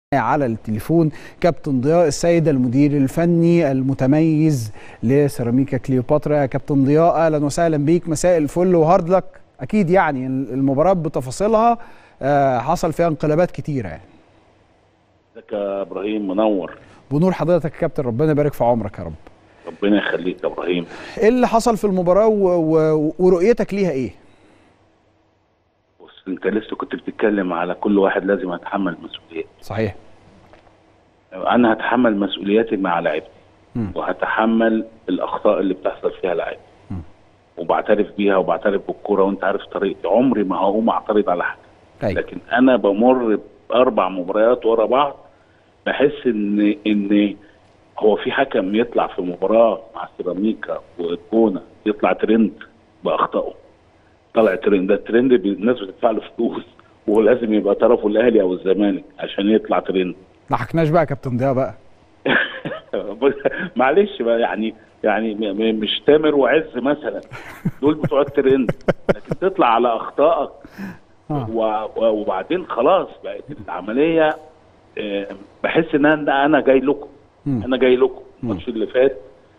على التليفون كابتن ضياء السيد المدير الفني المتميز لسيراميكا كليوباترا يا كابتن ضياء اهلا وسهلا بيك مساء الفل وهارد لك اكيد يعني المباراه بتفاصيلها آه، حصل فيها انقلابات كتيره يعني ازيك يا ابراهيم منور بنور حضرتك يا كابتن ربنا يبارك في عمرك يا رب ربنا يخليك يا ابراهيم ايه اللي حصل في المباراه و... و... ورؤيتك ليها ايه بص انت لسه كنت بتتكلم على كل واحد لازم يتحمل مسؤوليات صحيح انا هتحمل مسؤولياتي مع لعيبتي مم. وهتحمل الاخطاء اللي بتحصل فيها لعيبتي وبعترف بيها وبعترف بالكوره وانت عارف طريقتي عمري ما هقوم اعترض على حد أيوة. لكن انا بمر باربع مباريات ورا بعض بحس ان ان هو في حكم يطلع في مباراه مع سيراميكا والجونه يطلع ترند باخطائه طلع ترند ده الترند بي- الناس بتدفع له فلوس ولازم يبقى طرفه الاهلي او الزمالك عشان يطلع ترند ما حكناش بقى يا كابتن ضياء بقى معلش بقى يعني يعني م- م- مش تامر وعز مثلا دول بتوع الترند لكن تطلع على اخطائك آه. و- و- وبعدين خلاص بقت العمليه آه، بحس ان انا انا جاي لكم مم. انا جاي لكم الماتش اللي فات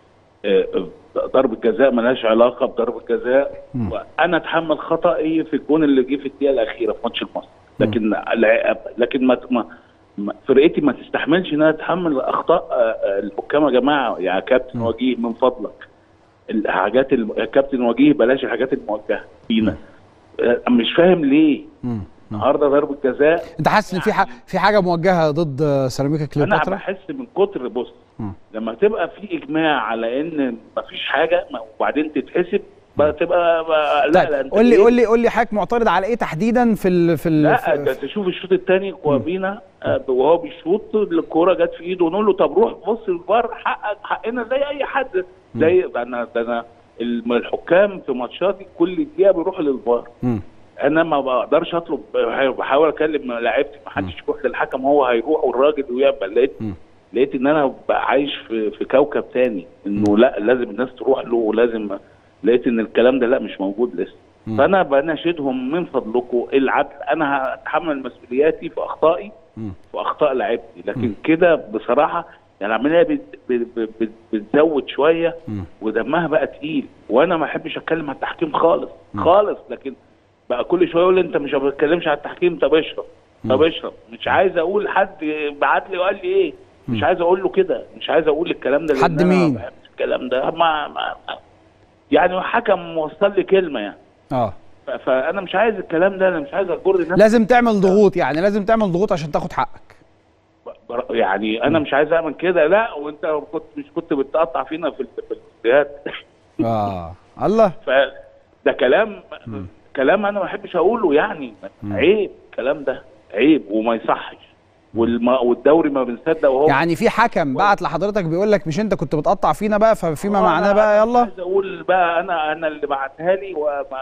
آه، ضربة جزاء ملهاش علاقة بضربة جزاء مم. وأنا أتحمل خطأي في الجون اللي جه في الدقيقة الأخيرة في ماتش المصري لكن لا- لكن ما ما ما- فرقتي ما تستحملش انها تتحمل اخطاء آه، آه، الحكام يا جماعه يا كابتن وجيه من فضلك الحاجات الم... يا كابتن وجيه بلاش الحاجات الموجهه فينا آه، مش فاهم ليه مم. النهارده ضربه جزاء انت حاسس ان في ح... في حاجه موجهه ضد سيراميكا انا كليوباترا بحس من كتر بص مم. لما تبقى في اجماع على ان مفيش حاجه ما- وبعدين تتحسب بقى تبقى بقى لا لا طيب انت قول لي إيه؟ قول لي قول لي حضرتك معترض على ايه تحديدا في ال... في ال... لا في... ده تشوف الشوط الثاني كوابينا آه، وهو بيشوط الكوره جت في ايده ونقول له طب روح بص الفار حقك حقنا زي اي حد زي ده انا ده انا الم- الحكام في ماتشاتي كل دقيقه بيروحوا للفار مم. انا ما بقدرش اطلب بحاول اكلم لعيبتي ما حدش يروح للحكم هو هيروح والراجل ويقبل لقيت مم. لقيت ان انا بقى عايش في, في كوكب تاني انه لا لازم الناس تروح له ولازم لقيت ان الكلام ده لا مش موجود لسه مم. فانا بناشدهم من فضلكم العدل انا هتحمل مسؤولياتي في اخطائي مم. في اخطاء لعيبتي لكن كده بصراحه يعني العمليه بت- بت- بت- بتزود شويه مم. ودمها بقى تقيل وانا ما احبش اتكلم عن التحكيم خالص خالص لكن بقى كل شويه يقول لي انت مش ما بتتكلمش عن التحكيم طب اشرب طب اشرب مش عايز اقول حد بعت لي وقال لي ايه مش عايز اقول له كده مش عايز اقول الكلام ده لأن حد أنا مين؟ ما بحبش الكلام ده ما, ما يعني حكم وصل لي كلمه يعني اه ف- فانا مش عايز الكلام ده انا مش عايز اجر الناس لازم تعمل ضغوط يعني لازم تعمل ضغوط عشان تاخد حقك بر- يعني انا مش عايز اعمل كده لا وانت كنت مش كنت بتقطع فينا في ال- في الاستديوهات اه الله فده كلام كلام انا ما بحبش اقوله يعني عيب الكلام ده عيب وما يصحش والما والدوري ما بنصدق وهو يعني في حكم بعت لحضرتك بيقول لك مش انت كنت بتقطع فينا بقى ففيما آه، معناه أنا- بقى أنا يلا عايز اقول بقى انا انا اللي بعتها لي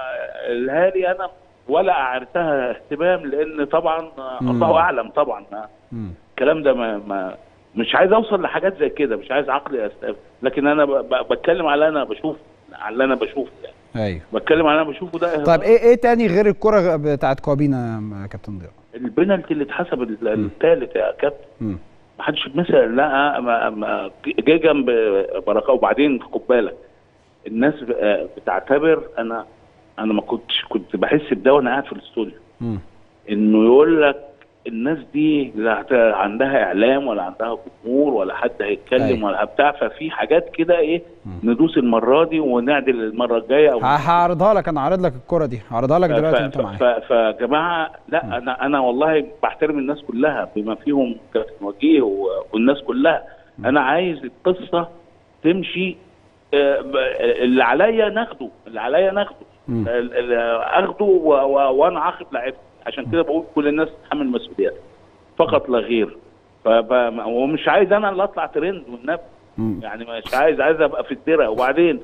وقالها لي انا ولا اعرتها اهتمام لان طبعا آه، مم. الله اعلم طبعا ما- مم. الكلام ده ما, ما مش عايز اوصل لحاجات زي كده مش عايز عقلي أست... لكن انا ب... ب... بتكلم على انا بشوف على اللي انا بشوفه يعني ايوه بتكلم على اللي انا بشوفه ده طيب ايه ايه تاني غير الكرة بتاعت كوابينا يا كابتن ضياء البنالتي اللي اتحسب ال- الثالث يا كابتن مم. ما حدش مثل لا ما ما جه جنب بركه وبعدين خد بالك الناس ب- بتعتبر انا انا ما كنتش كنت بحس بده وانا قاعد في الاستوديو مم. انه يقول لك الناس دي لا هت- عندها اعلام ولا عندها جمهور ولا حد هيتكلم أيوة. ولا بتاع ففي حاجات كده ايه ندوس المره دي ونعدل المره الجايه او ه- هعرضها لك انا عارض لك الكرة دي هعرضها لك ف- دلوقتي ف- انت ف- معايا ف- فجماعه لا انا انا والله بحترم الناس كلها بما فيهم كابتن وجيه و- والناس كلها انا عايز القصه تمشي آه، ب- اللي عليا ناخده اللي عليا ناخده مم. ال- ال- اخده و- و- وانا عاقب لعيبتي عشان كده بقول كل الناس تتحمل مسؤولياتها فقط لا غير ف- ف- ومش عايز انا اللي اطلع ترند والنبي مم. يعني مش عايز عايز ابقى في الدرع وبعدين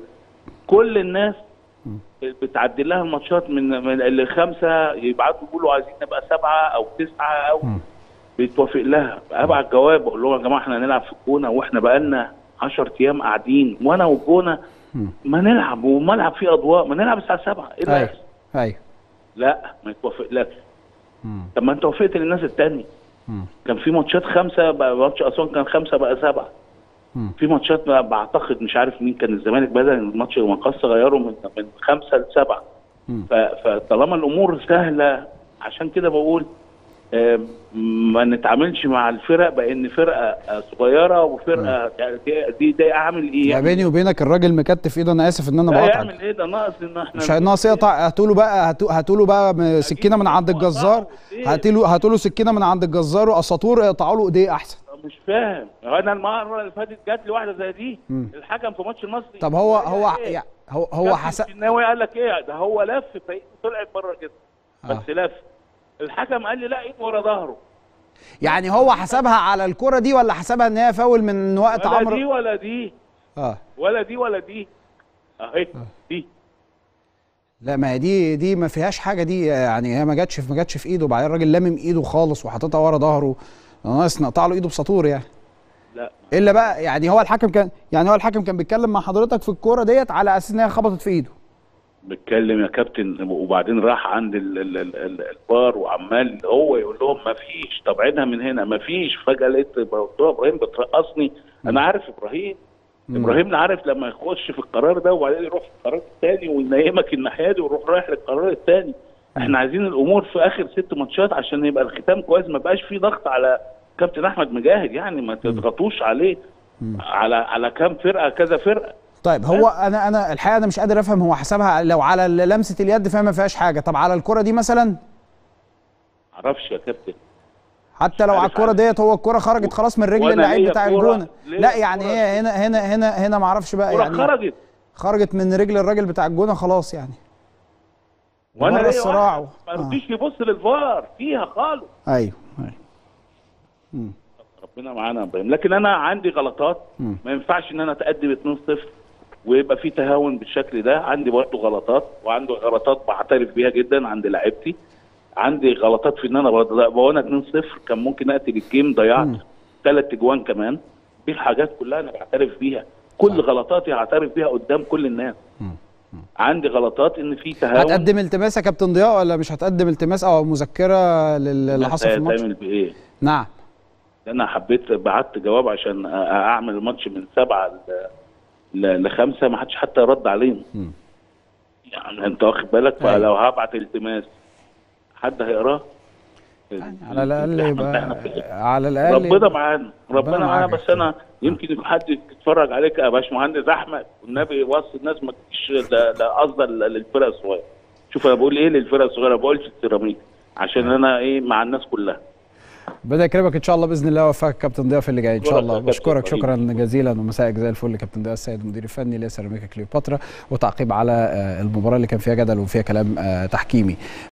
كل الناس بتعدل لها الماتشات من من اللي خمسه يبعتوا يقولوا عايزين نبقى سبعه او تسعه او بيتوافق لها ابعت جواب اقول لهم يا جماعه احنا هنلعب في الجونه واحنا بقالنا 10 ايام قاعدين وانا والجونه ما نلعب وملعب فيه اضواء ما نلعب الساعه 7 ايه اللي ايوه هيحصل؟ ايوه لا ما يتوافقلكش مم. طب ما انت وافقت للناس التانية كان في ماتشات خمسه بقى ماتش اسوان كان خمسه بقى سبعه مم. في ماتشات بقى بعتقد مش عارف مين كان الزمالك بدل الماتش مقص غيره من من خمسه لسبعه مم. ف- فطالما الامور سهله عشان كده بقول آم، ما نتعاملش مع الفرق بان فرقه آه، صغيره وفرقه يعني دي- دي ده اعمل ايه يا يعني بيني وبينك الراجل مكتف ايده انا اسف ان انا لا بقطعك يعمل ايه ده ناقص ان احنا مش ناقص يقطع هاتوا له بقى هاتوا- هاتوا له بقى م- سكينه من عند الجزار هاتوا له هاتوا له سكينه من عند الجزار واساطور اقطعوا له ايديه احسن مش فاهم هو انا المره اللي فاتت جات لي واحده زي دي مم. الحكم في ماتش المصري طب هو هي هو إيه؟ يعني هو هو كابتن حسب الشناوي قال لك ايه ده هو لف فايده طلعت بره كده آه. بس لف الحكم قال لي لا ايد ورا ظهره يعني هو حسبها على الكرة دي ولا حسبها ان هي فاول من وقت ولا دي عمرو ولا دي اه ولا دي ولا دي اهي دي لا ما هي دي دي ما فيهاش حاجه دي يعني هي ما جاتش ما جاتش في ايده وبعدين الراجل لامم ايده خالص وحاططها ورا ظهره ناقص نقطع له ايده بساطور يعني لا الا بقى يعني هو الحكم كان يعني هو الحكم كان بيتكلم مع حضرتك في الكوره ديت على اساس ان هي خبطت في ايده بيتكلم يا كابتن وبعدين راح عند ال- ال- ال- ال- البار وعمال هو يقول لهم ما فيش طب عيدها من هنا ما فيش فجاه لقيت قلت له ابراهيم بترقصني انا عارف ابراهيم ابراهيم اللي عارف لما يخش في القرار ده وبعدين يروح في القرار الثاني وينيمك الناحيه دي ويروح رايح للقرار الثاني احنا عايزين الامور في اخر ست ماتشات عشان يبقى الختام كويس ما بقاش في ضغط على كابتن احمد مجاهد يعني ما تضغطوش عليه على على كام فرقه كذا فرقه طيب هو انا انا الحقيقه انا مش قادر افهم هو حسبها لو على لمسه اليد فيها ما فيهاش حاجه طب على الكره دي مثلا معرفش يا كابتن حتى لو على عارف الكره عارف. ديت هو الكره خرجت خلاص من رجل ولا اللعيب هي بتاع كرة- الجونه ليه لا يعني كرة- هي هنا هنا هنا هنا ما اعرفش بقى الكره يعني خرجت خرجت من رجل الراجل بتاع الجونه خلاص يعني وانا بره ليا الصراع واحد ما آه. رضيش يبص للفار فيها خالص ايوه ايوه ربنا معانا يا ابراهيم لكن انا عندي غلطات مم. ما ينفعش ان انا اتقدم 2-0 ويبقى في تهاون بالشكل ده عندي برضه غلطات وعندي غلطات بعترف بيها جدا عند لعيبتي عندي غلطات في ان انا بض- لا، وانا 2-0 كان ممكن اقتل الجيم ضيعت ثلاث اجوان كمان دي الحاجات كلها انا بعترف بيها كل غلطاتي هعترف بيها قدام كل الناس عندي غلطات ان في تهاون هتقدم التماس يا كابتن ضياء ولا مش هتقدم التماس او مذكره لل- اللي حصل في الماتش تعمل بايه نعم انا حبيت بعت جواب عشان أ- اعمل الماتش من سبعه ل- ل- لخمسه ما حدش حتى رد عليهم مم. يعني انت واخد بالك أيوة. فلو هبعت التماس حد هيقراه يعني على الاقل إحنا- إحنا في- يبقى على الاقل ربنا يبقى معانا ربنا ربنا معانا معاك. بس انا يمكن يكون حد يتفرج عليك يا باشمهندس احمد والنبي وصي الناس ما تجيش لا لا قصدا للفرق الصغيره شوف انا بقول ايه للفرق الصغيره ما بقولش السيراميك عشان انا ايه مع الناس كلها ربنا يكرمك ان شاء الله باذن الله ويوفقك كابتن ضياء في اللي جاي ان شاء شكرا الله يا كابتن بشكرك إبراهيم. شكرا جزيلا ومساءك زي الفل كابتن ضياء السيد المدير الفني لسيراميكا كليوباترا وتعقيب على آه، المباراه اللي كان فيها جدل وفيها كلام آه، تحكيمي